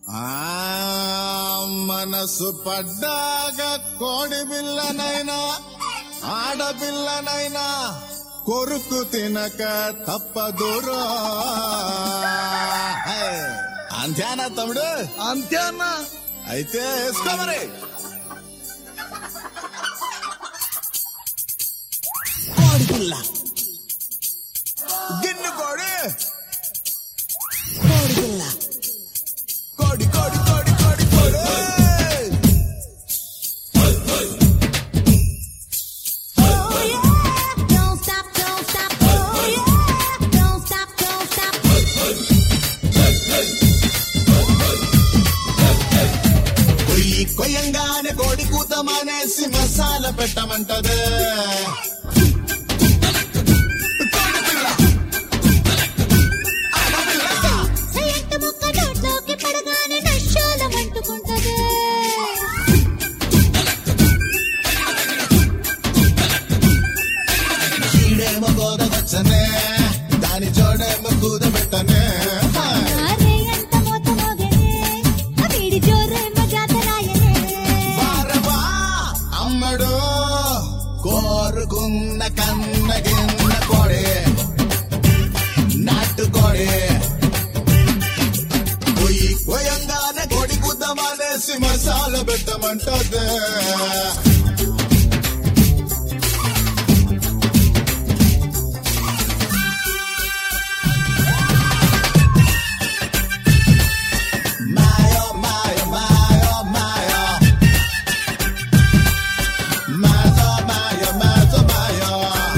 ఆ మనసు పడ్డాక కోడి బిల్లనైనా ఆడపిల్లనైనా కొరుకు తినక తప్పదురో హే, అంతేనా తమ్ముడు అంతే అన్నా అయితే వేసుకో మరి కోడి పిల్ల గిన్నె కోడి కోడి పిల్ల కోడి కోడి కోడి కోడి కోడి Oh yeah, don't stop, don't stop. Oh yeah, don't stop, don't stop. కొయ్యి కొయ్యంగానే కోడి కూత మానేసి మసాలా పెట్టమంటదే కోడి పిల్ల. ఆడపిల్ల. సయ్యంట ముక్క నోట్లోకి పడగానే నష్టాలం అంటుకుంటదే ఈడేమో గోదవచ్చనే దాని జోడేమో కూదబెట్టనే నారే అంత మోత మోగనే ఆ వీడి జోరే మజాతరాయనే వారవా అమ్మడు కోరుకున్న కన్న గిన్న కోడే నాటుకోడే పొయ్యి కొయ్యంగానే కొడి కుద్దమానేసి మసాలా పెట్టమంటదే మాయో మాయో మాయో మాయో మాయో మాయో మాయో మాయో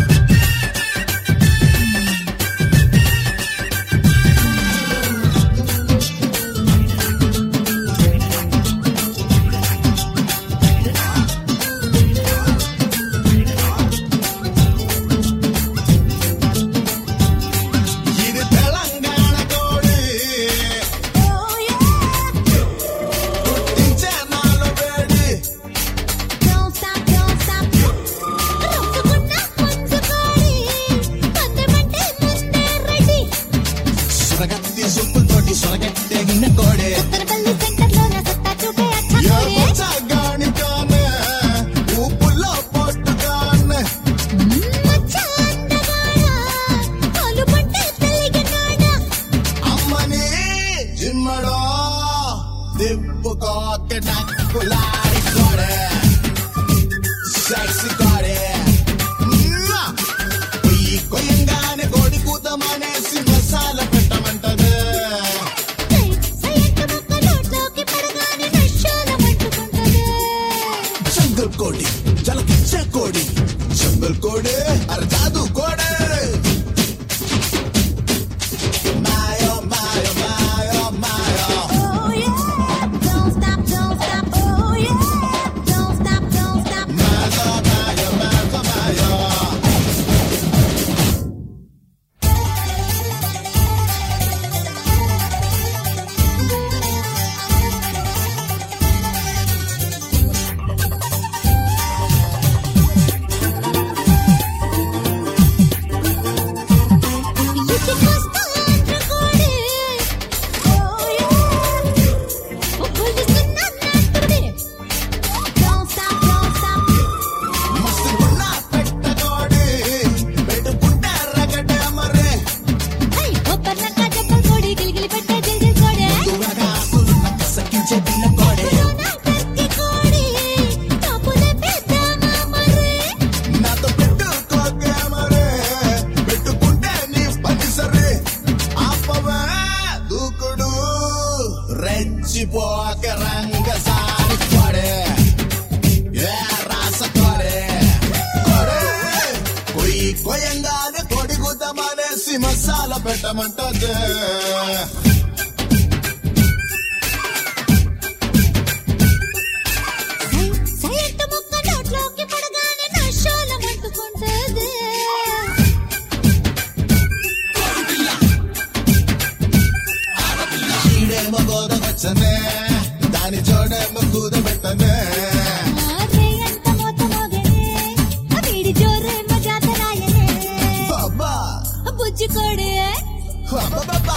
ఇది తెలంగాణ కోడి Oh yeah, పుట్టించే నాలో వేడి don't stop, don't stop. రొక్కుకున్న పుంజుకోడి పందెమంటే ముందే రెడీ సొరగత్తి సొప్పుతోటి సొరగట్టెగిన కోడే ఉత్తరపల్లి సెంటర్లో నా సత్తా చూపే అచ్చకోడి ఏమొచ్చగానికానే ఊపుల్లో పొట్టుగానే మచ్చ అందగాడా కాలు పంటే తెలియనాడా అమ్మని జిమ్మడో దిప్పుకోక డక్కులాడి కోడే సెక్సీ కోడే మ్మ్. పొయ్యి కొయ్యంగానే కోడి కూతమనేసి మసాలా పెట్టమంటదే సయ్యంట ముక్క నోట్లోకి పడగానే నష్టాలం అంటుకుంటదే జంగల్ కోడి జలకిచ్చే కోడి జంగల్ కోడి అరే జాదు కోడి మాయో మాయో మాయో మాయో Oh yeah, don't stop, don't stop. Oh yeah, don't stop, don't stop. మాయో మాయో మాయో మాయో ఇటుకొస్తా ఆంధ్రకోడి. Oh yeah, ఉబ్బులుస్తున్న నాటుడి. Don't stop, don't stop. మస్తుగున్న పెట్ట కోడి పెట్టుకుంటే రగడే మరే Hey, ఒప్పర్నక్క చెప్పల్ కోడి, గిలిగిలి పెట్టే జిల్జిల్ కోడి. తువగా సున్న కసకించే పిల్ల కోడి కరోనా టర్కీ కోడి, కాపులే పెద్దామా మరి. నాతో పెట్టుకోకే మరే పెట్టుకుంటే నీ పని సరే ఆపవే దూకుడు రెచ్చిపోక రంగసారి కొడే ఏ రాస కొడే కొడే కొయ్యి కొయ్యంగానే కొడి గుద్దమనేసి మసాలా పెట్టమంటదే సై- సైంటు ముక్క నోట్లోకి పడగానే నష్టాలం అంటుకుంటది. ఈడేమో గోదవచ్చనే దాని జోడేమో కూదబెట్టనే ఆరే అంత మోత మోగనే, ఆ వీడి జోరే మజాతరాయనే. బాబా బుజ్జి కోడి బాబా